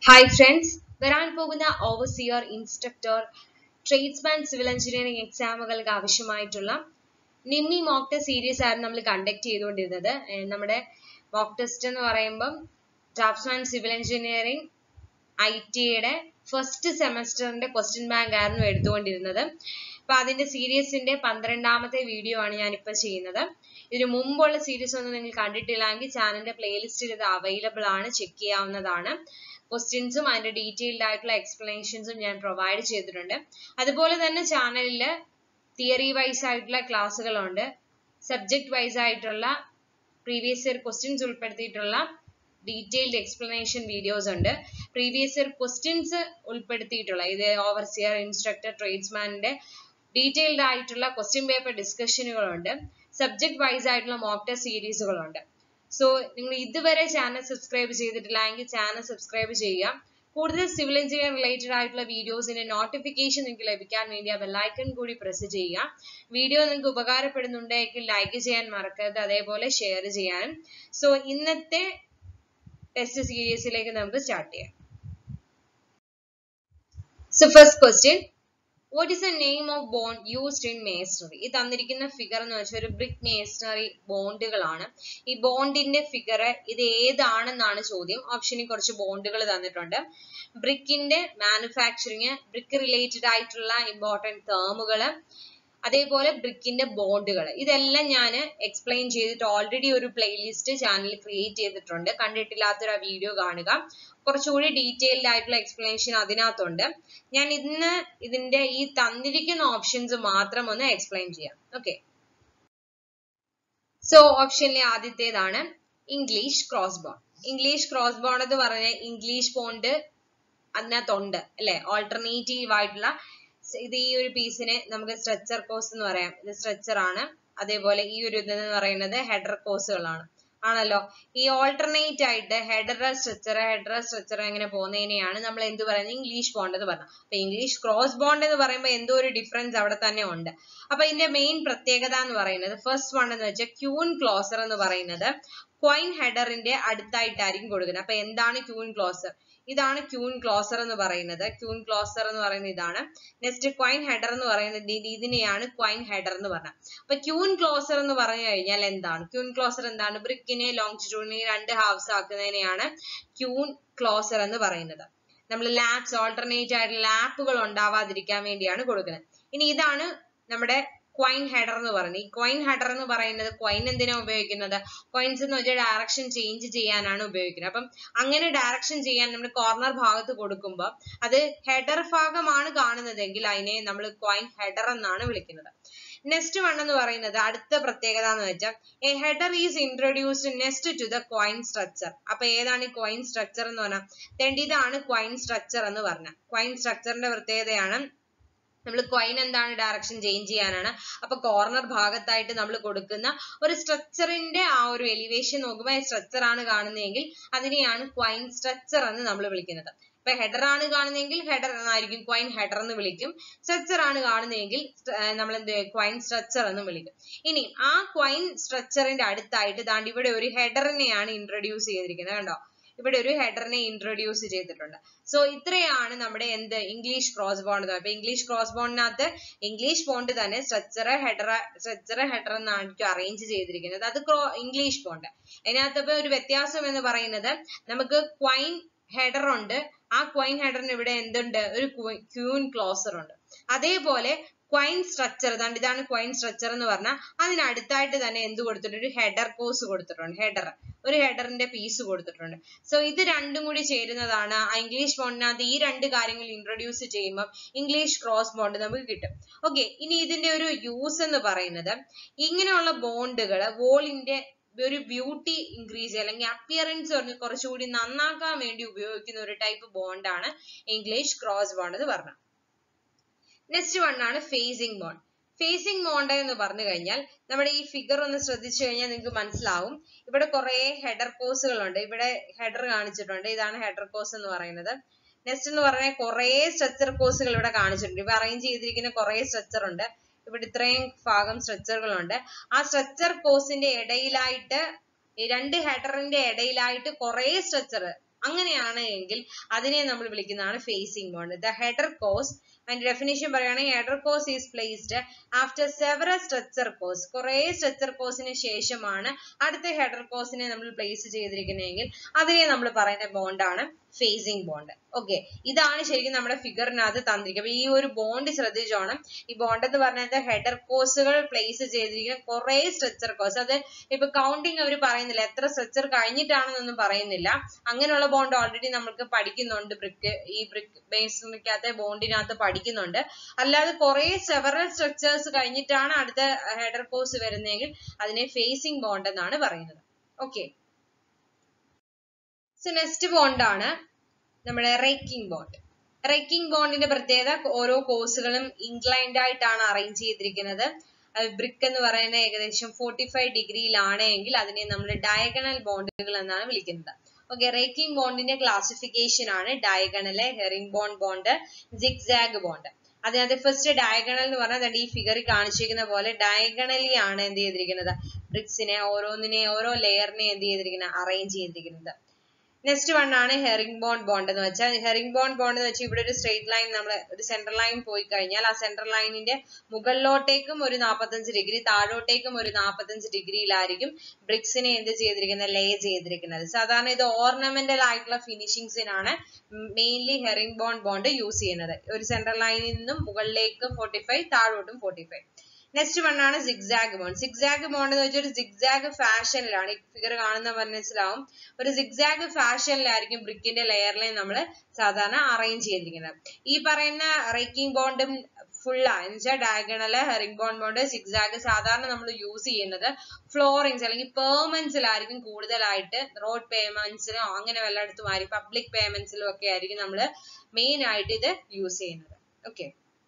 Hi friends വരാൻ പോകുന്ന overseer instructor tradesman civil engineering എക്സാമുകൾക്ക് ആവശ്യമായിട്ടുള്ള നിമ്മി മോക്ക് ടെസ്റ്റ് സീരീസ് ആയിരുന്നു നമ്മൾ കണ്ടക്ട് ചെയ്തുകൊണ്ടിരുന്നത് ഏർ നമ്മുടെ മോക്ക് ടെസ്റ്റ് എന്ന് പറയുമ്പം ഡ്രാഫ്റ്റ്സ്മാൻ സിവിൽ എഞ്ചിനീയറിംഗ് ഐ ടിയുടെ ഫസ്റ്റ് സെമസ്റ്ററിന്റെ ക്വസ്റ്റ്യൻ ബാങ്ക് ആയിരുന്നു എടുത്തുകൊണ്ടിരുന്നത് അപ്പൊ അതിന്റെ സീരീസിന്റെ പന്ത്രണ്ടാമത്തെ വീഡിയോ ആണ് ഞാനിപ്പോ ചെയ്യുന്നത് ഇതിനു മുമ്പുള്ള സീരീസ് ഒന്നും നിങ്ങൾ കണ്ടിട്ടില്ലെങ്കിൽ ചാനലിന്റെ പ്ലേലിസ്റ്റിൽ ഇത് അവൈലബിൾ ആണ് ചെക്ക് ചെയ്യാവുന്നതാണ് ക്വസ്റ്റ്യൻസും അതിന്റെ ഡീറ്റെയിൽഡ് ആയിട്ടുള്ള എക്സ്പ്ലനേഷൻസും ഞാൻ പ്രൊവൈഡ് ചെയ്തിട്ടുണ്ട് അതുപോലെ തന്നെ ചാനലിൽ തിയറി വൈസ് ആയിട്ടുള്ള ക്ലാസ്സുകളുണ്ട് സബ്ജക്ട് വൈസ് ആയിട്ടുള്ള പ്രീവിയസ് ഇയർ ക്വസ്റ്റ്യൻസ് ഉൾപ്പെടുത്തിയിട്ടുള്ള ഡീറ്റെയിൽഡ് എക്സ്പ്ലനേഷൻ വീഡിയോസ് ഉണ്ട് പ്രീവിയസ് ഇയർ ക്വസ്റ്റ്യൻസ് ഉൾപ്പെടുത്തിയിട്ടുള്ള ഇത് ഓവർസിയർ ഇൻസ്ട്രക്ടർ ട്രേഡ്സ്മാനിന്റെ ഡീറ്റെയിൽഡ് ആയിട്ടുള്ള ക്വസ്റ്റ്യൻ പേപ്പർ ഡിസ്കഷനുകളുണ്ട് സബ്ജക്ട് വൈസ് ആയിട്ടുള്ള മോക്ക് ടെസ്റ്റ് സീരീസുകളുണ്ട് സോ നിങ്ങൾ ഇതുവരെ ചാനൽ സബ്സ്ക്രൈബ് ചെയ്തിട്ടില്ല എങ്കിൽ ചാനൽ സബ്സ്ക്രൈബ് ചെയ്യുക കൂടുതൽ സിവിൽ എഞ്ചിനീയർ റിലേറ്റഡ് ആയിട്ടുള്ള വീഡിയോസിന്റെ നോട്ടിഫിക്കേഷൻ നിങ്ങൾക്ക് ലഭിക്കാൻ വേണ്ടി ആ ബെല്ലൈക്കൺ കൂടി പ്രസ് ചെയ്യുക വീഡിയോ നിങ്ങൾക്ക് ഉപകാരപ്പെടുന്നുണ്ടെങ്കിൽ ലൈക്ക് ചെയ്യാൻ മറക്കരുത് അതേപോലെ ഷെയർ ചെയ്യാനും സോ ഇന്നത്തെ ടെസ്റ്റ് സീരീസിലേക്ക് നമുക്ക് സ്റ്റാർട്ട് ചെയ്യാം so first question what is the name of bond used in masonry ഈ തന്നിരിക്കുന്ന ഫിഗർ എന്ന് വെച്ചാൽ ഒരു ബ്രിക്ക് മേസണറി ബോണ്ടുകളാണ് ഈ ബോണ്ടിന്റെ ഫിഗർ ഇത് ഏതാണെന്നാണ് ചോദ്യം ഓപ്ഷനിൽ കുറച്ച് ബോണ്ടുകൾ തന്നിട്ടുണ്ട് ബ്രിക്കിന്റെ മാനുഫാക്ചറിങ് ബ്രിക്ക് റിലേറ്റഡ് ആയിട്ടുള്ള ഇമ്പോർട്ടൻറ്റ് ടേമുകൾ അതേപോലെ ബ്രിക്കിന്റെ ബോണ്ടുകൾ ഇതെല്ലാം ഞാൻ എക്സ്പ്ലെയിൻ ചെയ്തിട്ട് ഓൾറെഡി ഒരു പ്ലേലിസ്റ്റ് ചാനലിൽ ക്രിയേറ്റ് ചെയ്തിട്ടുണ്ട് കണ്ടിട്ടില്ലാത്തൊരു ആ വീഡിയോ കാണുക കുറച്ചുകൂടി ഡീറ്റെയിൽഡ് ആയിട്ടുള്ള എക്സ്പ്ലനേഷൻ അതിനകത്തുണ്ട് ഞാൻ ഇന്ന് ഇതിന്റെ ഈ തന്നിരിക്കുന്ന ഓപ്ഷൻസ് മാത്രം ഒന്ന് എക്സ്പ്ലെയിൻ ചെയ്യാം ഓക്കെ സോ ഓപ്ഷനിലെ ആദ്യത്തേതാണ് English cross bond English cross bond എന്ന് പറഞ്ഞ ഇംഗ്ലീഷ് ബോണ്ട് അതിനകത്തുണ്ട് അല്ലെ ഓൾട്ടർനേറ്റീവ് ആയിട്ടുള്ള ഇത് ഈ ഒരു പീസിനെ നമുക്ക് സ്ട്രെച്ചർ കോസ് എന്ന് പറയാം ഇത് സ്ട്രെച്ചർ ആണ് അതേപോലെ ഈ ഒരു ഇത് എന്ന് പറയുന്നത് ഹെഡർ കോസുകളാണ് ആണല്ലോ ഈ ഓൾട്ടർനേറ്റ് ആയിട്ട് ഹെഡർ സ്ട്രെച്ചർ ഹെഡർ സ്ട്രെച്ചർ എങ്ങനെ പോകുന്നതിനെയാണ് നമ്മൾ എന്ത് പറയുന്നത് ഇംഗ്ലീഷ് ബോണ്ട് എന്ന് പറഞ്ഞത് അപ്പൊ ഇംഗ്ലീഷ് ക്രോസ് ബോണ്ട് എന്ന് പറയുമ്പോൾ എന്തോ ഒരു ഡിഫറൻസ് അവിടെ തന്നെ ഉണ്ട് അപ്പൊ ഇതിന്റെ മെയിൻ പ്രത്യേകത എന്ന് പറയുന്നത് ഫസ്റ്റ് വൺ എന്ന് വെച്ചാൽ ക്യൂൻ ക്ലോസർ എന്ന് പറയുന്നത് ക്വൈൻ ഹെഡറിന്റെ അടുത്തായിട്ടായിരിക്കും കൊടുക്കുന്നത് അപ്പൊ എന്താണ് ക്യൂൻ ക്ലോസർ ഇതാണ് ക്യൂൻ ക്ലോസർ എന്ന് പറയുന്നത് ക്യൂൻ ക്ലോസർ എന്ന് പറയുന്നത് ഇതാണ് നെക്സ്റ്റ് ക്വൈൻ ഹെഡർ എന്ന് പറയുന്നത് ഇതിനെയാണ് ക്വൈൻ ഹെഡർ എന്ന് പറഞ്ഞത് അപ്പൊ ക്യൂൻ ക്ലോസർ എന്ന് പറഞ്ഞു കഴിഞ്ഞാൽ എന്താണ് ക്യൂൻ ക്ലോസർ എന്താണ് ബ്രിക്കിനെ ലോങ്ജിറ്റ്യൂഡിനെ രണ്ട് ഹാഫ്സ് ആക്കുന്നതിനെയാണ് ക്യൂൻ ക്ലോസർ എന്ന് പറയുന്നത് നമ്മൾ ലാപ്സ് ഓൾട്ടർനേറ്റ് ആയിട്ടുള്ള ലാപ്പുകൾ ഉണ്ടാവാതിരിക്കാൻ വേണ്ടിയാണ് കൊടുക്കുന്നത് ഇനി ഇതാണ് നമ്മുടെ ക്വൈൻ ഹെഡർ എന്ന് പറയുന്നത് ഈ ക്വൈൻ ഹെഡർ എന്ന് പറയുന്നത് ക്വൈൻ എന്തിനാ ഉപയോഗിക്കുന്നത് ക്വൈൻസ് എന്ന് വെച്ചാൽ ഡയറക്ഷൻ ചേഞ്ച് ചെയ്യാനാണ് ഉപയോഗിക്കുന്നത് അപ്പം അങ്ങനെ ഡയറക്ഷൻ ചെയ്യാൻ നമ്മൾ കോർണർ ഭാഗത്ത് കൊടുക്കുമ്പോൾ അത് ഹെഡർ ഭാഗമാണ് കാണുന്നതെങ്കിൽ അതിനെ നമ്മൾ ക്വൈൻ ഹെഡർ എന്നാണ് വിളിക്കുന്നത് നെക്സ്റ്റ് വൺ എന്ന് പറയുന്നത് അടുത്ത പ്രത്യേകത എന്ന് വെച്ചാൽ a header is introduced next to the queen stretcher അപ്പൊ ഏതാണ് ഈ ക്വൈൻ സ്ട്രക്ചർ എന്ന് പറഞ്ഞാൽ ഇതാണ് ക്വൈൻ സ്ട്രക്ചർ എന്ന് പറഞ്ഞ ക്വൈൻ സ്ട്രക്ചറിന്റെ പ്രത്യേകതയാണ് നമ്മൾ ക്വൈൻ എന്താണ് ഡയറക്ഷൻ ചേഞ്ച് ചെയ്യാനാണ് അപ്പൊ കോർണർ ഭാഗത്തായിട്ട് നമ്മൾ കൊടുക്കുന്ന ഒരു സ്ട്രക്ചറിന്റെ ആ ഒരു എലിവേഷൻ നോക്കുമ്പോൾ സ്ട്രക്ചർ ആണ് കാണുന്നതെങ്കിൽ അതിനെയാണ് ക്വൈൻ സ്ട്രക്ചർ എന്ന് നമ്മൾ വിളിക്കുന്നത് ഇപ്പൊ ഹെഡർ ആണ് കാണുന്നതെങ്കിൽ ഹെഡർ എന്നായിരിക്കും ക്വൈൻ ഹെഡർ എന്ന് വിളിക്കും സ്ട്രക്ചർ ആണ് കാണുന്നതെങ്കിൽ നമ്മൾ എന്ത് ക്വൈൻ സ്ട്രക്ചർ എന്ന് വിളിക്കും ഇനി ആ ക്വൈൻ സ്ട്രക്ചറിന്റെ അടുത്തായിട്ട് ദാണ്ട് ഇവിടെ ഒരു ഹെഡറിനെയാണ് ഇൻട്രൊഡ്യൂസ് ചെയ്തിരിക്കുന്നത് കണ്ടോ ഇവിടെ ഒരു ഹെഡറിനെ ഇൻട്രൊഡ്യൂസ് ചെയ്തിട്ടുണ്ട് സോ ഇത്രയാണ് നമ്മുടെ എന്ത് ഇംഗ്ലീഷ് ക്രോസ് ബോണ്ട് അപ്പൊ ഇംഗ്ലീഷ് ക്രോസ് ബോണ്ടിനകത്ത് ഇംഗ്ലീഷ് ബോണ്ട് തന്നെ സ്ട്രക്ചർ ഹെഡർ സ്ട്രക്ചർ ഹെഡർ എന്നാണ് അറേഞ്ച് ചെയ്തിരിക്കുന്നത് അത് ഇംഗ്ലീഷ് ബോണ്ട് അതിനകത്ത് ഇപ്പൊ ഒരു വ്യത്യാസം എന്ന് പറയുന്നത് നമുക്ക് ക്വൈൻ ഹെഡർ ഉണ്ട് ആ ക്വൈൻ ഹെഡറിന് ഇവിടെ എന്തുണ്ട് ഒരു ക്യൂൻ ക്ലോസർ ഉണ്ട് അതേപോലെ ക്വൈൻ സ്ട്രക്ചർ ഇതാണ്ട് ഇതാണ് ക്വൈൻ സ്ട്രക്ചർ എന്ന് പറഞ്ഞാൽ അതിനടുത്തായിട്ട് തന്നെ എന്ത് കൊടുത്തിട്ടുണ്ട് ഒരു ഹെഡർ കോഴ്സ് കൊടുത്തിട്ടുണ്ട് ഹെഡർ ഒരു ഹെഡറിന്റെ പീസ് കൊടുത്തിട്ടുണ്ട് സോ ഇത് രണ്ടും കൂടി ചേരുന്നതാണ് ആ ഇംഗ്ലീഷ് ബോണ്ടിനകത്ത് ഈ രണ്ട് കാര്യങ്ങൾ ഇൻട്രൊഡ്യൂസ് ചെയ്യുമ്പോൾ ഇംഗ്ലീഷ് ക്രോസ് ബോണ്ട് നമുക്ക് കിട്ടും ഓക്കെ ഇനി ഇതിന്റെ ഒരു യൂസ് എന്ന് പറയുന്നത് ഇങ്ങനെയുള്ള ബോണ്ടുകൾ വോളിന്റെ ഒരു ബ്യൂട്ടി ഇൻക്രീസ് അല്ലെങ്കിൽ അപ്പിയറൻസ് പറഞ്ഞ് കുറച്ചുകൂടി നന്നാക്കാൻ വേണ്ടി ഉപയോഗിക്കുന്ന ഒരു ടൈപ്പ് ബോണ്ടാണ് ഇംഗ്ലീഷ് ക്രോസ് ബോണ്ട് എന്ന് പറഞ്ഞത് നെക്സ്റ്റ് വൺ ആണ് ഫേസിംഗ് ബോണ്ട് ഫേസിംഗ് ബോണ്ട് എന്ന് പറഞ്ഞു കഴിഞ്ഞാൽ നമ്മുടെ ഈ ഫിഗർ ഒന്ന് ശ്രദ്ധിച്ചു കഴിഞ്ഞാൽ നിങ്ങൾക്ക് മനസ്സിലാവും ഇവിടെ കുറെ ഹെഡർ കോസുകളുണ്ട് ഇവിടെ ഹെഡർ കാണിച്ചിട്ടുണ്ട് ഇതാണ് ഹെഡർ കോസ് എന്ന് പറയുന്നത് നെക്സ്റ്റ് എന്ന് പറഞ്ഞാൽ കുറെ സ്ട്രക്ചർ കോസുകൾ ഇവിടെ കാണിച്ചിട്ടുണ്ട് ഇവ അറേഞ്ച് ചെയ്തിരിക്കുന്ന കുറെ സ്ട്രക്ചർ ഉണ്ട് ഇവിടെ ഇത്രയും ഭാഗം സ്ട്രക്ചറുകളുണ്ട് ആ സ്ട്രക്ചർ കോസിന്റെ ഇടയിലായിട്ട് ഈ രണ്ട് ഹെഡറിന്റെ ഇടയിലായിട്ട് കുറെ സ്ട്രക്ചർ അങ്ങനെയാണ് എങ്കിൽ അതിനെ നമ്മൾ വിളിക്കുന്നതാണ് facing bond the header course അതിന്റെ ഡെഫിനേഷൻ പറയുകയാണെങ്കിൽ header course is placed after several stretcher course കുറെ സ്ട്രക്ചർ കോസിന് ശേഷമാണ് അടുത്ത ഹെഡർ കോസിനെ നമ്മൾ പ്ലേസ് ചെയ്തിരിക്കുന്നതെങ്കിൽ അതിനെ നമ്മൾ പറയുന്ന ബോണ്ടാണ് ഫേസിംഗ് ബോണ്ട് ഓക്കെ ഇതാണ് ശരിക്കും നമ്മുടെ ഫിഗറിനകത്ത് തന്നിരിക്കുന്നത് അപ്പൊ ഈ ഒരു ബോണ്ട് ശ്രദ്ധിച്ചോണം ഈ ബോണ്ട് എന്ന് പറഞ്ഞത് ഹെഡർ കോസുകൾ പ്ലേസ് ചെയ്തിരിക്കുന്ന കുറെ സ്ട്രക്ചർ കോസ് അത് ഇപ്പൊ കൗണ്ടിങ് അവർ പറയുന്നില്ല എത്ര സ്ട്രക്ചർ കഴിഞ്ഞിട്ടാണെന്നൊന്നും പറയുന്നില്ല അങ്ങനെയുള്ള ബോണ്ട് ഓൾറെഡി നമുക്ക് പഠിക്കുന്നുണ്ട് ബ്രിക്ക് ഈ ബ്രിക്ക് ബേസിനകത്തെ ബോണ്ടിനകത്ത് പഠിക്കുന്നുണ്ട് അല്ലാതെ കുറെ സെവറൽ സ്ട്രക്ചേഴ്സ് കഴിഞ്ഞിട്ടാണ് അടുത്ത ഹെഡർ കോസ് വരുന്നതെങ്കിൽ അതിനെ ഫേസിംഗ് ബോണ്ട് എന്നാണ് പറയുന്നത് ഓക്കെ സോ നെക്സ്റ്റ് ബോണ്ട് ആണ് നമ്മുടെ റേക്കിംഗ് ബോണ്ട് റേക്കിംഗ് ബോണ്ടിന്റെ പ്രത്യേകത ഓരോ കോഴ്സുകളും ഇൻക്ലൈൻഡ് ആയിട്ടാണ് അറേഞ്ച് ചെയ്തിരിക്കുന്നത് ബ്രിക്ക് എന്ന് പറയുന്ന ഏകദേശം ഫോർട്ടി ഫൈവ് ഡിഗ്രിയിലാണ് എങ്കിൽ അതിനെ നമ്മൾ ഡയഗണൽ ബോണ്ടുകൾ എന്നാണ് വിളിക്കുന്നത് ഓക്കെ റേക്കിംഗ് ബോണ്ടിന്റെ ക്ലാസിഫിക്കേഷൻ ആണ് diagonal herringbone bond zigzag bond അതിനകത്ത് ഫസ്റ്റ് ഡയഗണൽ എന്ന് പറഞ്ഞാൽ ഈ ഫിഗറിൽ കാണിച്ചിരിക്കുന്ന പോലെ ഡയഗണലി ആണ് എന്ത് ചെയ്തിരിക്കുന്നത് ബ്രിക്സിനെ ഓരോന്നിനെ ഓരോ ലെയറിനെ എന്ത് ചെയ്തിരിക്കുന്നത് അറേഞ്ച് ചെയ്തിരിക്കുന്നത് നെക്സ്റ്റ് വൺ ആണ് ഹെറിംഗ് ബോണ്ട് ബോണ്ട് എന്ന് വെച്ചാൽ ഹെറിംഗ് ബോണ്ട് ബോണ്ട് എന്ന് വെച്ചാൽ ഇവിടെ ഒരു സ്ട്രേറ്റ് ലൈൻ നമ്മൾ ഒരു സെൻട്രൽ ലൈൻ പോയി കഴിഞ്ഞാൽ ആ സെൻട്രൽ ലൈനിന്റെ മുകളിലോട്ടേക്കും ഒരു നാൽപ്പത്തഞ്ച് ഡിഗ്രി താഴോട്ടേക്കും ഒരു നാൽപ്പത്തഞ്ച് ഡിഗ്രിയിലായിരിക്കും ബ്രിക്സിനെ എന്ത് ചെയ്തിരിക്കുന്നത് ലേ ചെയ്തിരിക്കുന്നത് സാധാരണ ഇത് ഓർണമെന്റൽ ആയിട്ടുള്ള ഫിനിഷിങ്സിനാണ് mainly herringbone bond use ചെയ്യുന്നത് ഒരു സെൻട്രൽ ലൈനിൽ നിന്നും മുകളിലേക്ക് ഫോർട്ടി ഫൈവ് താഴോട്ടും ഫോർട്ടി ഫൈവ് നെക്സ്റ്റ് വൺ ആണ് സിഗ്സാഗ് ബോണ്ട് സിഗ്സാഗ് ബോണ്ട് എന്ന് വെച്ചാൽ ഒരു സിഗ്സാഗ് ഫാഷനിലാണ് ഈ ഫിഗർ കാണുന്ന മനസ്സിലാവും ഒരു സിഗ്സാഗ് ഫാഷനിലായിരിക്കും ബ്രിക്കിന്റെ ലെയറിനെ നമ്മൾ സാധാരണ അറേഞ്ച് ചെയ്തിരിക്കുന്നത് ഈ പറയുന്ന റേക്കിംഗ് ബോണ്ടും ഫുൾ എന്ന് വെച്ചാൽ diagonal herringbone bond zigzag സാധാരണ നമ്മൾ യൂസ് ചെയ്യുന്നത് ഫ്ലോറിങ്സ് അല്ലെങ്കിൽ പേയ്മെന്റ്സിലായിരിക്കും കൂടുതലായിട്ട് റോഡ് പേയ്മെന്റ്സിലോ അങ്ങനെ വല്ലയിടത്തും ആയിരിക്കും പബ്ലിക് പേയ്മെന്റ്സിലും ഒക്കെ ആയിരിക്കും നമ്മൾ മെയിൻ ആയിട്ട് ഇത് യൂസ് ചെയ്യുന്നത് ഓക്കെ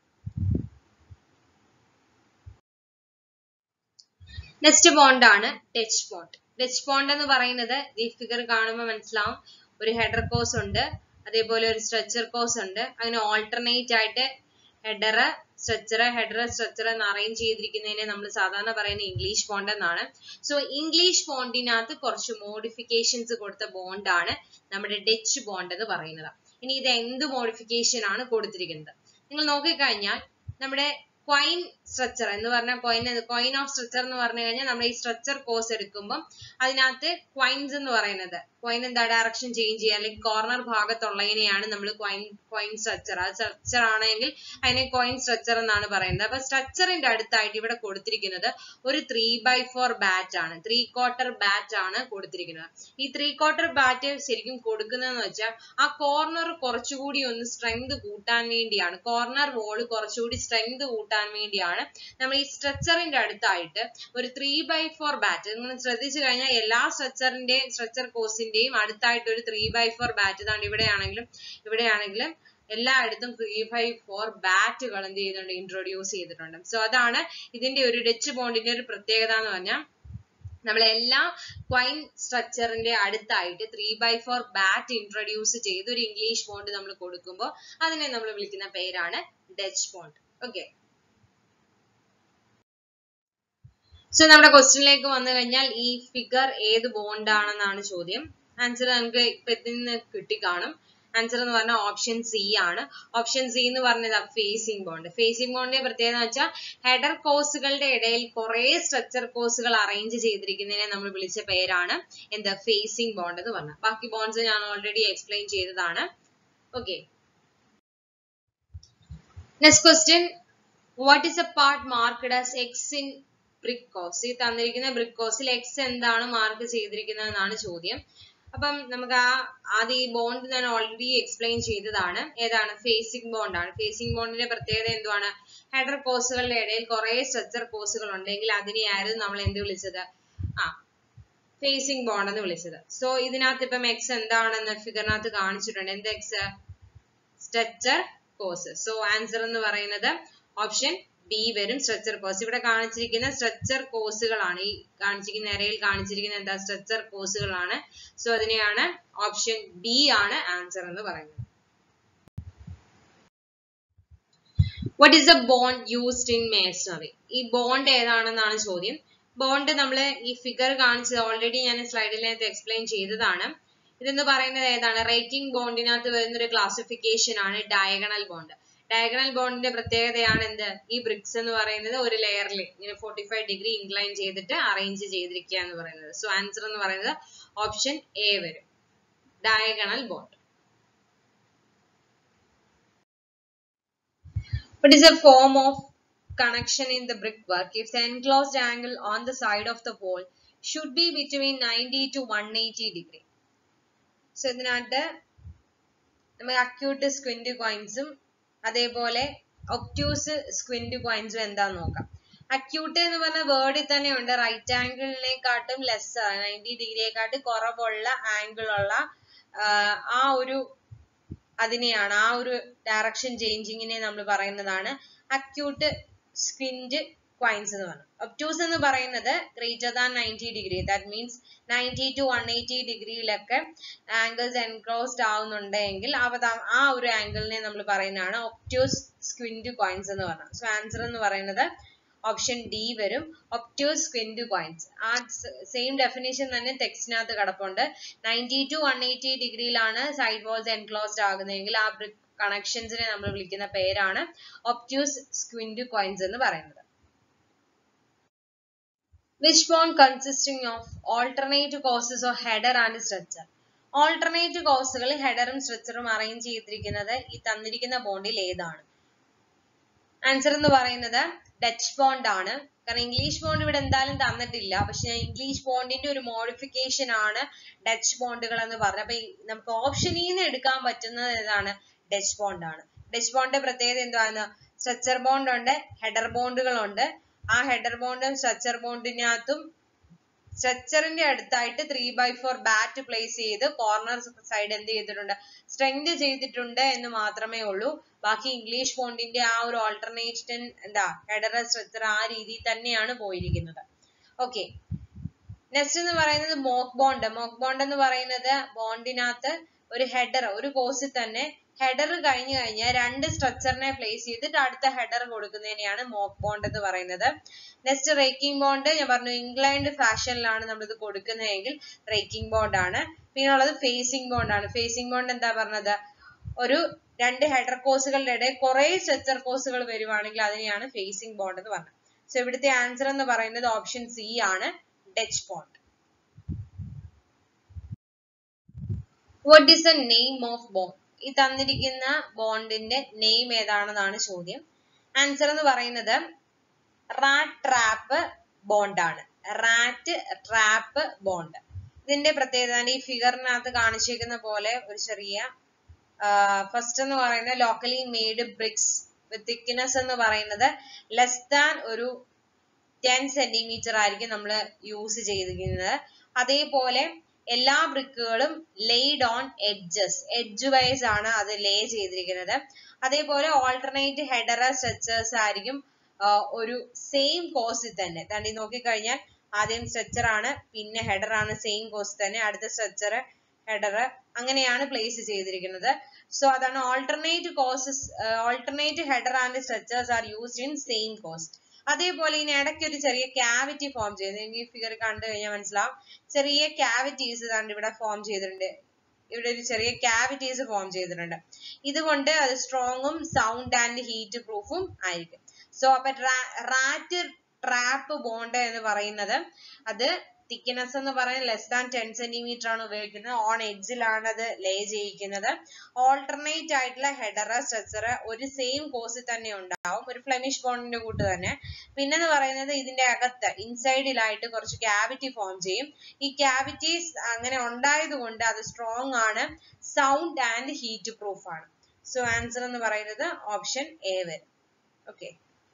നെക്സ്റ്റ് ബോണ്ട് ആണ് ടച്ച് ബോണ്ട് ടച്ച് ബോണ്ട് എന്ന് പറയുന്നത് ഈ ഫിഗർ കാണുമ്പോൾ മനസ്സിലാവും ഒരു ഹെഡർ കോസ് ഉണ്ട് അതേപോലെ ഒരു സ്ട്രെച്ചർ കോസ് ഉണ്ട് അങ്ങനെ ഓൾട്ടർനേറ്റ് ആയിട്ട് ഹെഡർ സ്ട്രെച്ചർ ഹെഡർ സ്ട്രെച്ചർ എന്ന് അറേഞ്ച് ചെയ്തിരിക്കുന്നതിനെ നമ്മൾ സാധാരണ പറയുന്ന ഇംഗ്ലീഷ് ബോണ്ട് എന്നാണ് സോ ഇംഗ്ലീഷ് ബോണ്ടിനകത്ത് കുറച്ച് മോഡിഫിക്കേഷൻസ് കൊടുത്ത ബോണ്ടാണ് നമ്മുടെ ഡച്ച് ബോണ്ട് എന്ന് പറയുന്നത് ഇനി ഇത് എന്ത് മോഡിഫിക്കേഷൻ ആണ് കൊടുത്തിരിക്കുന്നത് നിങ്ങൾ നോക്കിക്കഴിഞ്ഞാൽ നമ്മുടെ ക്വൈൻ സ്ട്രക്ചർ എന്ന് പറഞ്ഞാൽ കോയിൻ കോയിൻ ഓഫ് സ്ട്രക്ചർ എന്ന് പറഞ്ഞു കഴിഞ്ഞാൽ നമ്മൾ ഈ സ്ട്രക്ചർ കോഴ്സ് എടുക്കുമ്പോൾ അതിനകത്ത് ക്വൈൻസ് എന്ന് പറയുന്നത് കോയിൻ എന്താ ഡയറക്ഷൻ ചേഞ്ച് ചെയ്യുക അല്ലെങ്കിൽ കോർണർ ഭാഗത്തുള്ളതിനെയാണ് നമ്മൾ ക്വൈൻ കോയിൻ സ്ട്രക്ചർ ആ സ്ട്രക്ചർ ആണെങ്കിൽ അതിനെ കോയിൻ സ്ട്രക്ചർ എന്നാണ് പറയുന്നത് അപ്പൊ സ്ട്രക്ചറിന്റെ അടുത്തായിട്ട് ഇവിടെ കൊടുത്തിരിക്കുന്നത് ഒരു ത്രീ ബൈ ഫോർ ബാറ്റ് ആണ് ത്രീ ക്വാർട്ടർ ബാറ്റ് ആണ് കൊടുത്തിരിക്കുന്നത് ഈ ത്രീ ക്വാർട്ടർ ബാറ്റ് ശരിക്കും കൊടുക്കുന്നതെന്ന് വെച്ചാൽ ആ കോർണർ കുറച്ചുകൂടി ഒന്ന് സ്ട്രെങ്ത് കൂട്ടാൻ വേണ്ടിയാണ് കോർണർ വോൾ കുറച്ചുകൂടി സ്ട്രെങ്ത് കൂട്ടാൻ വേണ്ടിയാണ് നമ്മൾ ഈ സ്ട്രക്ചറിന്റെ അടുത്തായിട്ട് ഒരു ത്രീ ബൈ ഫോർ ബാറ്റ് നിങ്ങൾ ശ്രദ്ധിച്ചു കഴിഞ്ഞാൽ എല്ലാ സ്ട്രക്ചറിന്റെ സ്ട്രക്ചർ കോഴ്സിന്റെയും അടുത്തായിട്ട് ഒരു ത്രീ ബൈ ഫോർ ബാറ്റ് ഇതാണ് ഇവിടെയാണെങ്കിലും ഇവിടെയാണെങ്കിലും എല്ലായിടത്തും ത്രീ ബൈ ഫോർ ബാറ്റുകൾ എന്ത് ചെയ്യുന്നുണ്ട് ഇൻട്രൊഡ്യൂസ് ചെയ്തിട്ടുണ്ട് സോ അതാണ് ഇതിന്റെ ഒരു ഡച്ച് ബോണ്ടിന്റെ ഒരു പ്രത്യേകത എന്ന് പറഞ്ഞാൽ നമ്മൾ എല്ലാ ക്വൈൻ സ്ട്രക്ചറിന്റെ അടുത്തായിട്ട് three by four bat introduce ചെയ്ത് ഒരു ഇംഗ്ലീഷ് ബോണ്ട് നമ്മൾ കൊടുക്കുമ്പോൾ അതിനെ നമ്മൾ വിളിക്കുന്ന പേരാണ് ഡച്ച് ബോണ്ട് ഓക്കെ സോ നമ്മുടെ ക്വസ്റ്റ്യനിലേക്ക് വന്നു കഴിഞ്ഞാൽ ഈ ഫിഗർ ഏത് ബോണ്ട് ആണെന്നാണ് ചോദ്യം ആൻസർ നമുക്ക് ഇപ്പൊ ഇതിൽ നിന്ന് കിട്ടിക്കാണും ആൻസർ എന്ന് പറഞ്ഞാൽ ഓപ്ഷൻ സി ആണ് ഓപ്ഷൻ സി എന്ന് പറഞ്ഞത് ഫേസിംഗ് ബോണ്ട് ഫേസിംഗ് ബോണ്ടിന്റെ പ്രത്യേകത എന്ന് വെച്ചാൽ ഹെഡർ കോഴ്സുകളുടെ ഇടയിൽ കുറെ സ്ട്രക്ചർ കോഴ്സുകൾ അറേഞ്ച് ചെയ്തിരിക്കുന്നതിനെ നമ്മൾ വിളിച്ച പേരാണ് എന്താ ഫേസിംഗ് ബോണ്ട് എന്ന് പറഞ്ഞത് ബാക്കി ബോണ്ട്സ് ഞാൻ ഓൾറെഡി എക്സ്പ്ലെയിൻ ചെയ്തതാണ് okay next question what is a part marked as X in brick course ഈ തന്നിരിക്കുന്ന ബ്രിക് കോസിൽ എക്സ് എന്താണ് മാർക്ക് ചെയ്തിരിക്കുന്നത് എന്നാണ് ചോദ്യം അപ്പം നമുക്ക് ആ ആദ്യം ഈ ബോണ്ട് ഞാൻ ഓൾറെഡി എക്സ്പ്ലെയിൻ ചെയ്തതാണ് ഏതാണ് ഫേസിംഗ് ബോണ്ട് ആണ് ഫേസിംഗ് ബോണ്ടിന്റെ പ്രത്യേകത എന്തുവാണ് ഹെഡർ കോഴ്സുകളുടെ ഇടയിൽ കുറെ സ്ട്രക്ചർ കോഴ്സുകൾ ഉണ്ടെങ്കിൽ അതിനെയായിരുന്നു നമ്മൾ എന്ത് വിളിച്ചത് ആ ഫേസിംഗ് ബോണ്ട് എന്ന് വിളിച്ചത് സോ ഇതിനകത്ത് ഇപ്പം എക്സ് എന്താണെന്ന് ഫിഗറിനകത്ത് കാണിച്ചിട്ടുണ്ട് എന്ത് X stretcher course so answer എന്ന് പറയുന്നത് ഓപ്ഷൻ ബി വരും സ്ട്രക്ചർ കോഴ്സ് ഇവിടെ കാണിച്ചിരിക്കുന്ന സ്ട്രക്ചർ കോഴ്സുകളാണ് ഈ കാണിച്ചിരിക്കുന്ന ഇരയിൽ കാണിച്ചിരിക്കുന്ന എന്താ സ്ട്രക്ചർ കോഴ്സുകളാണ് സോ അതിനെയാണ് ഓപ്ഷൻ ബി ആണ് ആൻസർ എന്ന് പറയുന്നത് what is the bond used in masonry ഈ ബോണ്ട് ഏതാണെന്നാണ് ചോദ്യം ബോണ്ട് നമ്മൾ ഈ ഫിഗർ കാണിച്ചത് ഓൾറെഡി ഞാൻ സ്ലൈഡിനകത്ത് എക്സ്പ്ലെയിൻ ചെയ്തതാണ് ഇതെന്ന് പറയുന്നത് ഏതാണ് റേക്കിംഗ് ബോണ്ടിനകത്ത് വരുന്ന ഒരു ക്ലാസിഫിക്കേഷൻ ആണ് ഡയഗണൽ ബോണ്ട് ഡയഗണൽ ബോണ്ടിന്റെ പ്രത്യേകതയാണ് എന്ത് ഈ ബ്രിക്സ് എന്ന് പറയുന്നത് ഒരു ലെയറിൽ ഇങ്ങനെ ഫോർട്ടി ഫൈവ് ഡിഗ്രി ഇൻക്ലൈൻ ചെയ്തിട്ട് അറേഞ്ച് ചെയ്തിരിക്കുക എന്ന് പറയുന്നത് സോ ആൻസർ എന്ന് പറയുന്നത് ഓപ്ഷൻ എ വരും diagonal bond What is a form of connection in the brickwork if the enclosed angle on the side of the wall should be between 90 to 180 degree? So ഇതിനകത്ത് നമുക്ക് acute സ്ക്വിന്റ് കോയിൻസും അതേപോലെ ഒക്ട്യൂസ് സ്ക്വിന്റ് കോയിൻസും എന്താന്ന് നോക്കാം acute എന്ന് പറഞ്ഞ വേർഡിൽ തന്നെ ഉണ്ട് റൈറ്റ് ആംഗിളിനെക്കാട്ടും ലെസ് നയൻറ്റി ഡിഗ്രിയെക്കാട്ടും കുറവുള്ള ആംഗിൾ ഉള്ള ആ ഒരു അതിനെയാണ് ആ ഒരു ഡയറക്ഷൻ ചേഞ്ചിങ്ങിനെ നമ്മൾ പറയുന്നതാണ് അക്യൂട്ട് സ്ക്വിന്റ് ക്വൈൻസ് എന്ന് പറയുന്നത് ഒപ്റ്റൂസ് എന്ന് പറയുന്നത് greater than ninety degree that means ninety to one eighty ഡിഗ്രിയിലൊക്കെ ആംഗിൾസ് എൻക്ലോസ്ഡ് ആവുന്നുണ്ടെങ്കിൽ അവ ആ ഒരു ആംഗിളിനെ നമ്മൾ പറയുന്നതാണ് ഒപ്റ്റ്യൂസ് സ്ക്വിന്റ് കോയിൻസ് എന്ന് പറയുന്നത് സോ ആൻസർ എന്ന് പറയുന്നത് ഓപ്ഷൻ ഡി വരും ഒപ്റ്റ്യൂസ് സ്ക്വിന്റ് കോയിൻസ് ആ സെയിം ഡെഫിനേഷൻ തന്നെ ടെക്സ്റ്റിനകത്ത് കിടപ്പുണ്ട് നയൻറ്റി ടു വൺ എയ്റ്റി ഡിഗ്രിയിലാണ് സൈഡ് വാൾസ് എൻക്ലോസ്ഡ് ആകുന്നതെങ്കിൽ ആ ബ്രിക്ക് കണക്ഷൻസിനെ നമ്മൾ വിളിക്കുന്ന പേരാണ് ഒപ്റ്റ്യൂസ് സ്ക്വിന്റ് കോയിൻസ് എന്ന് പറയുന്നത് which bond consisting of alternate courses of header and stretcher alternate കോസുകൾ ഹെഡറും സ്ട്രക്ചറും അറേഞ്ച് ചെയ്തിരിക്കുന്നത് ഈ തന്നിരിക്കുന്ന ബോണ്ടിൽ ഏതാണ് ആൻസർ എന്ന് പറയുന്നത് ഡച്ച് ബോണ്ട് ആണ് കാരണം ഇംഗ്ലീഷ് ബോണ്ട് ഇവിടെ എന്തായാലും തന്നിട്ടില്ല പക്ഷെ ഞാൻ ഇംഗ്ലീഷ് ബോണ്ടിന്റെ ഒരു മോഡിഫിക്കേഷൻ ആണ് ഡച്ച് ബോണ്ടുകൾ എന്ന് പറഞ്ഞത് അപ്പൊ നമുക്ക് ഓപ്ഷനിൽ നിന്ന് എടുക്കാൻ പറ്റുന്നത് ഏതാണ് ഡച്ച് ബോണ്ട് ആണ് ഡച്ച് ബോണ്ടിന്റെ പ്രത്യേകത എന്താണ് സ്ട്രക്ചർ ബോണ്ട് ഉണ്ട് ഹെഡർ ബോണ്ടുകൾ ഉണ്ട് ആ ഹെഡർ ബോണ്ടും സ്ട്രക്ചർ ബോണ്ടിനകത്തും സ്ട്രക്ചറിന്റെ അടുത്തായിട്ട് three by four bat place ചെയ്ത് കോർണർ സൈഡ് എന്ത് ചെയ്തിട്ടുണ്ട് സ്ട്രെങ്ത് ചെയ്തിട്ടുണ്ട് എന്ന് മാത്രമേ ഉള്ളൂ ബാക്കി ഇംഗ്ലീഷ് ബോണ്ടിന്റെ ആ ഒരു ഓൾട്ടർനേഷൻ എന്താ ഹെഡർ സ്ട്രക്ചർ ആ രീതിയിൽ തന്നെയാണ് പോയിരിക്കുന്നത് ഓക്കെ നെക്സ്റ്റ് എന്ന് പറയുന്നത് മോക്ക് ബോണ്ട് മോക്ക് ബോണ്ട് എന്ന് പറയുന്നത് ബോണ്ടിനകത്ത് ഒരു ഹെഡർ ഒരു കോഴ്സിൽ തന്നെ ഹെഡർ കഴിഞ്ഞു കഴിഞ്ഞാൽ രണ്ട് സ്ട്രക്ചറിനെ പ്ലേസ് ചെയ്തിട്ട് അടുത്ത ഹെഡർ കൊടുക്കുന്നതിനെയാണ് മോക്ക് ബോണ്ട് എന്ന് പറയുന്നത് നെക്സ്റ്റ് റേക്കിംഗ് ബോണ്ട് ഞാൻ പറഞ്ഞു ഇംഗ്ലൈൻഡ് ഫാഷനിലാണ് നമ്മൾ ഇത് കൊടുക്കുന്നതെങ്കിൽ റേക്കിംഗ് ബോണ്ട് ആണ് പിന്നെ ഉള്ളത് ഫേസിംഗ് ബോണ്ട് ആണ് ഫേസിംഗ് ബോണ്ട് എന്താ പറഞ്ഞത് ഒരു രണ്ട് ഹെഡർ കോഴ്സുകളുടെ ഇടയിൽ കുറെ സ്ട്രക്ചർ കോഴ്സുകൾ വരുവാണെങ്കിൽ അതിനെയാണ് ഫേസിംഗ് ബോണ്ട് എന്ന് പറഞ്ഞത് സോ ഇവിടുത്തെ ആൻസർ എന്ന് പറയുന്നത് ഓപ്ഷൻ സി ആണ് Dutch bond what is the name of bond ഈ തന്നിരിക്കുന്ന ബോണ്ടിന്റെ നെയിം ഏതാണെന്നാണ് ചോദ്യം ആൻസർ എന്ന് പറയുന്നത് റാറ്റ് ട്രാപ്പ് ബോണ്ടാണ് റാറ്റ് ട്രാപ്പ് ബോണ്ട് ഇതിന്റെ പ്രത്യേകത ഈ ഫിഗറിനകത്ത് കാണിച്ചിരിക്കുന്ന പോലെ ഒരു ചെറിയ ഫസ്റ്റ് എന്ന് പറയുന്നത് locally made bricks with thickness എന്ന് പറയുന്നത് ലെസ് ദാൻ ഒരു ടെൻ സെന്റിമീറ്റർ ആയിരിക്കും നമ്മൾ യൂസ് ചെയ്തിരിക്കുന്നത് അതേപോലെ എല്ലാ ബ്രിക്കുകളും laid on edges edgewise ആണ് അത് ലേ ചെയ്തിരിക്കുന്നത് അതേപോലെ ഓൾട്ടർനേറ്റ് ഹെഡർ സ്ട്രക്ചേഴ്സ് ആയിരിക്കും ഒരു സെയിം കോഴ്സിൽ തന്നെ തണ്ടി നോക്കിക്കഴിഞ്ഞാൽ ആദ്യം സ്ട്രക്ചർ ആണ് പിന്നെ ഹെഡർ ആണ് സെയിം കോഴ്സ് തന്നെ അടുത്ത സ്ട്രക്ചർ ഹെഡർ അങ്ങനെയാണ് പ്ലേസ് ചെയ്തിരിക്കുന്നത് സോ അതാണ് alternate courses alternate header and stretchers are used in same course അതേപോലെ ഇതിന് ഇടയ്ക്ക് ഒരു ചെറിയ ക്യാവിറ്റി ഫോം ചെയ്യുന്നത് ഈ ഫിഗർ കണ്ടു കഴിഞ്ഞാൽ മനസ്സിലാവും ചെറിയ ക്യാവിറ്റീസ് കണ്ട് ഇവിടെ ഫോം ചെയ്തിട്ടുണ്ട് ഇവിടെ ഒരു ചെറിയ ക്യാവിറ്റീസ് ഫോം ചെയ്തിട്ടുണ്ട് ഇതുകൊണ്ട് അത് സ്ട്രോങ്ങും സൗണ്ട് ആൻഡ് ഹീറ്റ് പ്രൂഫും ആയിരിക്കും സോ അപ്പൊ റാറ്റ് ട്രാപ്പ് ബോണ്ട് എന്ന് പറയുന്നത് അത് തിക്നെസ് എന്ന് പറയുന്നത് ലെസ് ദാൻ ടെൻ സെന്റിമീറ്റർ ആണ് ഉപയോഗിക്കുന്നത് ഓൺ എഡ്ജിലാണ് അത് ലേ ചെയ്യിക്കുന്നത് ഓൾട്ടർനേറ്റ് ആയിട്ടുള്ള ഹെഡർ സ്ട്രക്ചർ ഒരു സെയിം കോഴ്സിൽ തന്നെ ഉണ്ടാവും ഒരു ഫ്ലെമിഷ് ബോണ്ടിന്റെ കൂട്ട് തന്നെ പിന്നെന്ന് പറയുന്നത് ഇതിന്റെ അകത്ത് ഇൻസൈഡിലായിട്ട് കുറച്ച് ക്യാവിറ്റി ഫോം ചെയ്യും ഈ ക്യാവിറ്റീസ് അങ്ങനെ ഉണ്ടായത് കൊണ്ട് അത് സ്ട്രോങ് ആണ് സൗണ്ട് ആൻഡ് ഹീറ്റ് പ്രൂഫ് ആണ് സോ ആൻസർ എന്ന് പറയുന്നത് ഓപ്ഷൻ എ വരും okay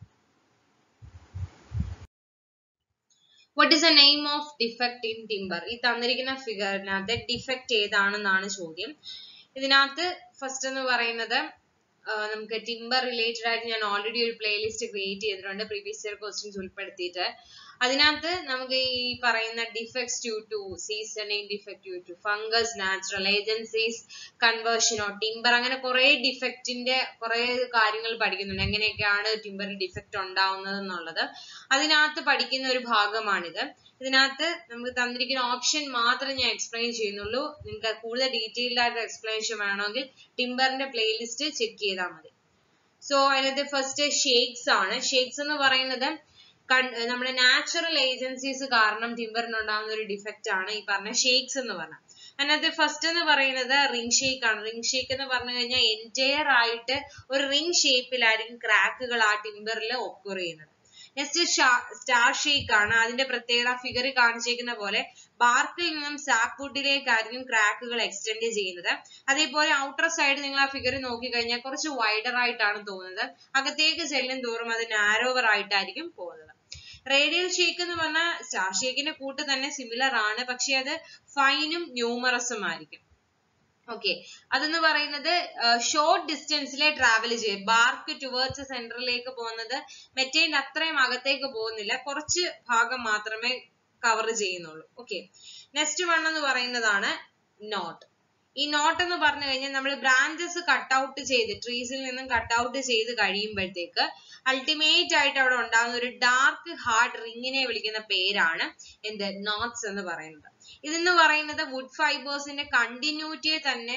what is the name of defect in timber ഈ തന്നിരിക്കുന്ന ഫിഗറിനകത്ത് ഡിഫക്ട് ഏതാണെന്നാണ് ചോദ്യം ഇതിനകത്ത് ഫസ്റ്റ് എന്ന് പറയുന്നത് നമുക്ക് ടിംബർ റിലേറ്റഡ് ആയിട്ട് ഞാൻ ഓൾറെഡി ഒരു പ്ലേലിസ്റ്റ് ക്രിയേറ്റ് ചെയ്തിട്ടുണ്ട് പ്രീവിയസ് ഇയർ ക്വസ്റ്റ്യൻസ് ഉൾപ്പെടുത്തിയിട്ട് അതിനകത്ത് നമുക്ക് ഈ പറയുന്ന defects due to seasoning defect due to fungus natural agencies conversion of timber അങ്ങനെ കുറെ ഡിഫക്റ്റിന്റെ കുറെ കാര്യങ്ങൾ പഠിക്കുന്നുണ്ട് എങ്ങനെയൊക്കെയാണ് ടിമ്പറിൽ ഡിഫക്റ്റ് ഉണ്ടാവുന്നത് എന്നുള്ളത് അതിനകത്ത് പഠിക്കുന്ന ഒരു ഭാഗമാണിത് ഇതിനകത്ത് നമുക്ക് തന്നിരിക്കുന്ന ഓപ്ഷൻ മാത്രം ഞാൻ എക്സ്പ്ലെയിൻ ചെയ്യുന്നുള്ളൂ നിങ്ങൾക്ക് കൂടുതൽ ഡീറ്റെയിൽഡ് ആയിട്ട് എക്സ്പ്ലനേഷൻ വേണമെങ്കിൽ ടിമ്പറിന്റെ പ്ലേലിസ്റ്റ് ചെക്ക് ചെയ്താൽ മതി സോ അതിനകത്ത് ഫസ്റ്റ് ഷേക്സ് ആണ് ഷേക്സ് എന്ന് പറയുന്നത് നമ്മുടെ നാച്ചുറൽ ഏജൻസീസ് കാരണം ടിമ്പറിന് ഉണ്ടാകുന്ന ഒരു ഡിഫക്റ്റ് ആണ് ഈ പറഞ്ഞ ഷേക്സ് എന്ന് പറഞ്ഞാൽ അതിനകത്ത് ഫസ്റ്റ് എന്ന് പറയുന്നത് റിംഗ് ഷേക്ക് ആണ് റിംഗ് ഷേക്ക് എന്ന് പറഞ്ഞു കഴിഞ്ഞാൽ എൻറ്റയർ ആയിട്ട് ഒരു റിംഗ് ഷേപ്പിലായിരിക്കും ക്രാക്കുകൾ ആ ടിമ്പറിൽ ഒക്കുർ ചെയ്യുന്നത് നെക്സ്റ്റ് സ്റ്റാർ ഷേക്ക് ആണ് അതിന്റെ പ്രത്യേകത ഫിഗർ കാണിച്ചേക്കുന്ന പോലെ ബാർക്കിൽ നിന്നും സാപ്വുഡിലേക്കായിരിക്കും ക്രാക്കുകൾ എക്സ്റ്റെൻഡ് ചെയ്യുന്നത് അതേപോലെ ഔട്ടർ സൈഡ് നിങ്ങൾ ആ ഫിഗർ നോക്കിക്കഴിഞ്ഞാൽ കുറച്ച് വൈഡർ ആയിട്ടാണ് തോന്നുന്നത് അകത്തേക്ക് ചെല്ലും തോറും അത് നാരോവർ ആയിട്ടായിരിക്കും പോകുന്നത് റേഡിയൽ ഷേക്ക് എന്ന് പറഞ്ഞാൽ സ്റ്റാർ ഷേക്കിന്റെ കൂട്ട് തന്നെ സിമിലർ ആണ് പക്ഷെ അത് ഫൈനും ന്യൂമറസും ആയിരിക്കും ഓക്കെ അതെന്ന് പറയുന്നത് ഷോർട്ട് ഡിസ്റ്റൻസിലെ ട്രാവൽ ചെയ്യും ബാർക്ക് ടുവേർഡ്സ് സെന്ററിലേക്ക് പോകുന്നത് മെറ്റൈൻ്റെ അത്രയും അകത്തേക്ക് പോകുന്നില്ല കുറച്ച് ഭാഗം മാത്രമേ കവർ ചെയ്യുന്നുള്ളൂ ഓക്കെ നെക്സ്റ്റ് വൺ എന്ന് പറയുന്നതാണ് നോട്ട് ഈ നോട്ട് എന്ന് പറഞ്ഞു കഴിഞ്ഞാൽ നമ്മൾ ബ്രാഞ്ചസ് കട്ട് ഔട്ട് ചെയ്ത് ട്രീസിൽ നിന്നും കട്ട് ഔട്ട് ചെയ്ത് കഴിയുമ്പോഴത്തേക്ക് അൾട്ടിമേറ്റ് ആയിട്ട് അവിടെ ഉണ്ടാകുന്ന ഒരു ഡാർക്ക് ഹാർഡ് റിങ്ങിനെ വിളിക്കുന്ന പേരാണ് എന്ത് നോട്ട്സ് എന്ന് പറയുന്നത് ഇതെന്ന് പറയുന്നത് വുഡ് ഫൈബേഴ്സിന്റെ കണ്ടിന്യൂറ്റിയെ തന്നെ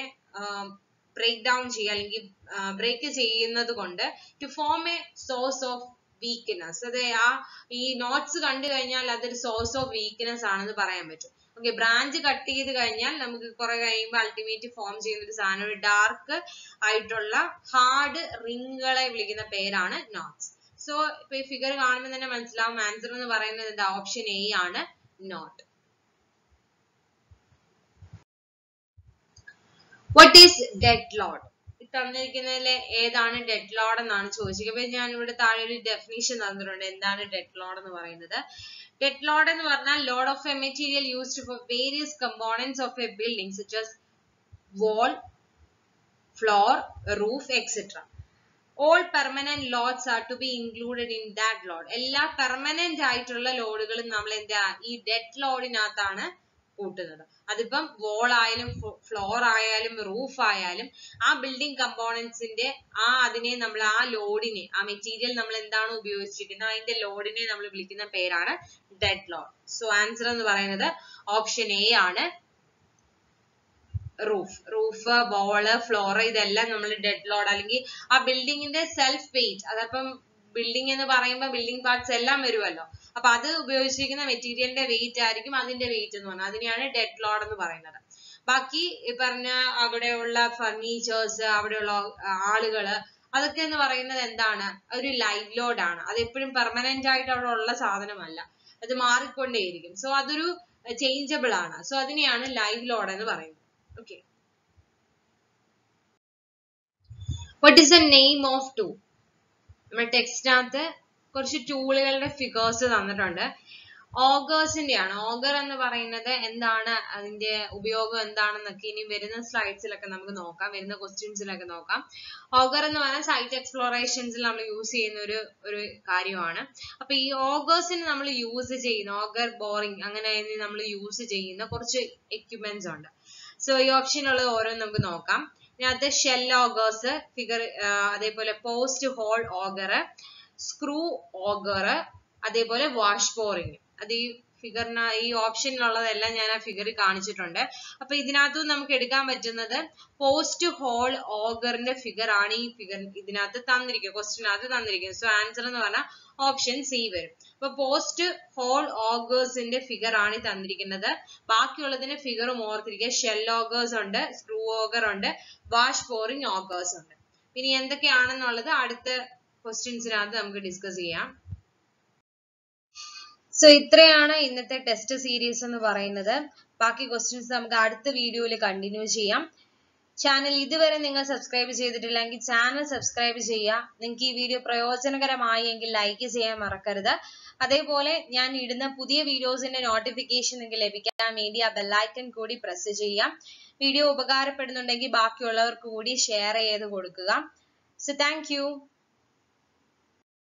ബ്രേക്ക് ഡൗൺ ചെയ്യുക അല്ലെങ്കിൽ ബ്രേക്ക് ചെയ്യുന്നത് കൊണ്ട് to form a source of weakness അതെ ആ ഈ നോട്ട്സ് കണ്ടു കഴിഞ്ഞാൽ അതൊരു സോഴ്സ് ഓഫ് വീക്ക്നെസ് ആണെന്ന് പറയാൻ പറ്റും ഓക്കെ ബ്രാഞ്ച് കട്ട് ചെയ്ത് കഴിഞ്ഞാൽ നമുക്ക് കുറെ കഴിയുമ്പോൾ അൾട്ടിമേറ്റ് ഫോം ചെയ്യുന്ന ഒരു സാധനം ഒരു ഡാർക്ക് ആയിട്ടുള്ള ഹാർഡ് റിങ്ങുകളെ വിളിക്കുന്ന പേരാണ് നോട്ട്സ് സോ ഇപ്പൊ ഈ ഫിഗർ കാണുമ്പോൾ തന്നെ മനസ്സിലാവും ആൻസർ എന്ന് പറയുന്നത് എന്താ ഓപ്ഷൻ എ ആണ് note what is dead load തന്നിരിക്കുന്നതിൽ ഏതാണ് ഡെഡ് ലോഡ് എന്നാണ് ചോദിച്ചത് ഞാൻ ഇവിടെ താഴെ ഒരു ഡെഫിനേഷൻ തന്നിട്ടുണ്ട് എന്താണ് ഡെഡ് ലോഡ് എന്ന് പറയുന്നത് ഡെഡ് ലോഡ് എന്ന് പറഞ്ഞാൽ load of a material used for various components of a building such as wall floor roof etc all permanent loads are to be included in that load എല്ലാ permanent ആയിട്ടുള്ള ലോഡുകളും നമ്മൾ എന്താ ഈ ഡെഡ് ലോഡിനകത്താണ് കൂട്ടുന്നത് അതിപ്പം വോൾ ആയാലും ഫ്ലോർ ആയാലും റൂഫ് ആയാലും ആ ബിൽഡിംഗ് കമ്പോണൻസിന്റെ ആ അതിനെ നമ്മൾ ആ ലോഡിനെ ആ മെറ്റീരിയൽ നമ്മൾ എന്താണ് ഉപയോഗിച്ചിരിക്കുന്നത് അതിന്റെ ലോഡിനെ നമ്മൾ വിളിക്കുന്ന പേരാണ് ഡെഡ് ലോഡ് സോ ആൻസർ എന്ന് പറയുന്നത് ഓപ്ഷൻ എ ആണ് റൂഫ് റൂഫ് വോള് ഫ്ലോർ ഇതെല്ലാം നമ്മൾ ഡെഡ് ലോഡ് അല്ലെങ്കിൽ ആ ബിൽഡിങ്ങിന്റെ സെൽഫ് വെയിറ്റ് അതപ്പം ബിൽഡിംഗ് എന്ന് പറയുമ്പോൾ ബിൽഡിംഗ് പാർട്സ് എല്ലാം വരുമല്ലോ അപ്പൊ അത് ഉപയോഗിച്ചിരിക്കുന്ന മെറ്റീരിയലിന്റെ വെയിറ്റ് ആയിരിക്കും അതിന്റെ വെയിറ്റ് എന്ന് പറഞ്ഞാൽ അതിനെയാണ് ഡെഡ് ലോഡ് എന്ന് പറയുന്നത് ബാക്കി ഈ പറഞ്ഞ അവിടെയുള്ള ഫർണിച്ചേഴ്സ് അവിടെയുള്ള ആളുകള് അതൊക്കെ എന്ന് പറയുന്നത് എന്താണ് ഒരു ലൈവ് ലോഡ് ആണ് അത് എപ്പോഴും പെർമനന്റ് ആയിട്ട് അവിടെ ഉള്ള സാധനമല്ല അത് മാറിക്കൊണ്ടേയിരിക്കും സോ അതൊരു ചേഞ്ചബിൾ ആണ് സോ അതിനെയാണ് ലൈവ് ലോഡ് എന്ന് പറയുന്നത് okay what is the name of tool നമ്മുടെ ടെക്സ്റ്റിനകത്ത് കുറച്ച് ടൂളുകളുടെ ഫിഗേഴ്സ് തന്നിട്ടുണ്ട് ഓഗേഴ്സിന്റെ ആണ് ഓഗർ എന്ന് പറയുന്നത് എന്താണ് അതിന്റെ ഉപയോഗം എന്താണെന്നൊക്കെ ഇനി വരുന്ന സ്ലൈഡ്സിലൊക്കെ നമുക്ക് നോക്കാം വരുന്ന ക്വസ്റ്റ്യൻസിലൊക്കെ നോക്കാം ഓഗർ എന്ന് പറഞ്ഞാൽ സൈറ്റ് എക്സ്പ്ലോറേഷൻസിൽ നമ്മൾ യൂസ് ചെയ്യുന്ന ഒരു ഒരു കാര്യമാണ് അപ്പൊ ഈ ഓഗേഴ്സിന് നമ്മൾ യൂസ് ചെയ്യുന്ന ഓഗർ ബോറിംഗ് അങ്ങനെ നമ്മൾ യൂസ് ചെയ്യുന്ന കുറച്ച് എക്യുപ്മെന്റ്സ് ഉണ്ട് സോ ഈ ഓപ്ഷനുള്ളത് ഓരോന്ന് നമുക്ക് നോക്കാം ഇതിനകത്ത് ഷെൽ ഓഗേഴ്സ് ഫിഗർ അതേപോലെ post hole auger screw auger അതേപോലെ വാഷ് ബോറിംഗ് അത് ഈ ഫിഗറിന ഈ ഓപ്ഷനിലുള്ളതെല്ലാം ഞാൻ ആ ഫിഗറിൽ കാണിച്ചിട്ടുണ്ട് അപ്പൊ ഇതിനകത്ത് നമുക്ക് എടുക്കാൻ പറ്റുന്നത് പോസ്റ്റ് ഹോൾ ഓഗറിന്റെ ഫിഗർ ആണ് ഈ ഫിഗർ ഇതിനകത്ത് തന്നിരിക്കുന്നത് ക്വസ്റ്റിനകത്ത് തന്നിരിക്കുന്നത് സോ ആൻസർ എന്ന് പറഞ്ഞാൽ ഓപ്ഷൻ സി വരും അപ്പൊ പോസ്റ്റ് ഹോൾ ഓഗേഴ്സിന്റെ ഫിഗർ ആണ് ഈ തന്നിരിക്കുന്നത് ബാക്കിയുള്ളതിന്റെ ഫിഗറും ഓർത്തിരിക്കുക ഷെൽ ഓഗേഴ്സ് ഉണ്ട് സ്ക്രൂ ഓഗർ ഉണ്ട് വാഷ് പോറിംഗ് ഓഗേഴ്സ് ഉണ്ട് ഇനി എന്തൊക്കെയാണെന്നുള്ളത് അടുത്ത ക്വസ്റ്റ്യൻസിനകത്ത് നമുക്ക് ഡിസ്കസ് ചെയ്യാം സോ ഇത്രയാണ് ഇന്നത്തെ ടെസ്റ്റ് സീരീസ് എന്ന് പറയുന്നത് ബാക്കി ക്വസ്റ്റ്യൻസ് നമുക്ക് അടുത്ത വീഡിയോയിൽ കണ്ടിന്യൂ ചെയ്യാം ചാനൽ ഇതുവരെ നിങ്ങൾ സബ്സ്ക്രൈബ് ചെയ്തിട്ടില്ലെങ്കിൽ ചാനൽ സബ്സ്ക്രൈബ് ചെയ്യുക നിങ്ങൾക്ക് ഈ വീഡിയോ പ്രയോജനകരമായി എങ്കിൽ ലൈക്ക് ചെയ്യാൻ മറക്കരുത് അതേപോലെ ഞാൻ ഇടുന്ന പുതിയ വീഡിയോസിന്റെ നോട്ടിഫിക്കേഷൻ നിങ്ങൾക്ക് ലഭിക്കാൻ വേണ്ടി ആ ബെല്ലൈക്കൺ കൂടി പ്രസ് ചെയ്യാം വീഡിയോ ഉപകാരപ്പെടുന്നുണ്ടെങ്കിൽ ബാക്കിയുള്ളവർക്ക് കൂടി ഷെയർ ചെയ്ത് കൊടുക്കുക സോ താങ്ക്